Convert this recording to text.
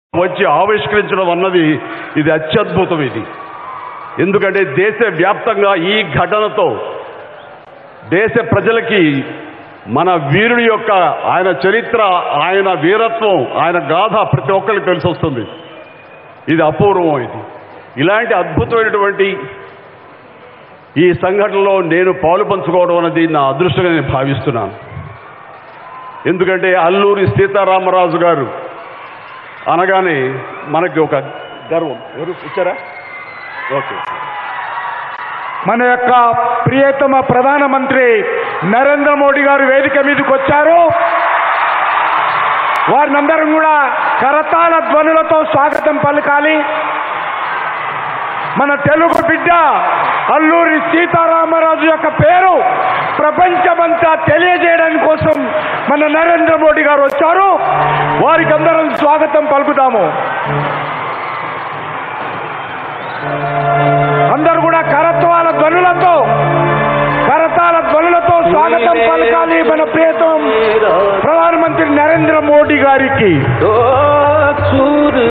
వచ్చి ఆవిష్కరించడం అన్నది ఇది అత్యద్భుతం ఇది ఎందుకంటే దేశ వ్యాప్తంగా ఈ ఘటనతో దేశ ప్రజలకి మన వీరుడి యొక్క ఆయన చరిత్ర ఆయన వీరత్వం ఆయన గాథ ప్రతి ఒక్కరికి తెలిసి వస్తుంది ఇది అపూర్వం ఇది ఇలాంటి అద్భుతమైనటువంటి ఈ సంఘటనలో నేను పాలు పంచుకోవడం అనేది నా అదృష్టంగా నేను భావిస్తున్నాను ఎందుకంటే అల్లూరి సీతారామరాజు గారు అనగానే మనకి ఒక గర్వం ఎవరు ఇచ్చారా ఓకే మన యొక్క ప్రియతమ ప్రధానమంత్రి నరేంద్ర మోడీ గారు వేదిక మీదకి వచ్చారు వారినందరం కూడా కరతాళ ధ్వనులతో స్వాగతం పలకాలి మన తెలుగు బిడ్డ అల్లూరి సీతారామరాజు యొక్క పేరు ప్రపంచమంతా తెలియజేయడానికి కోసం మన నరేంద్ర మోడీ గారు వచ్చారు వారికి అందరం స్వాగతం పలుకుతాము అందరూ కూడా కరత్వాల ధ్వనులతో కరతాల ధ్వనులతో స్వాగతం పలకాలి మన ప్రియతం ప్రధానమంత్రి నరేంద్ర మోడీ గారికి ఓ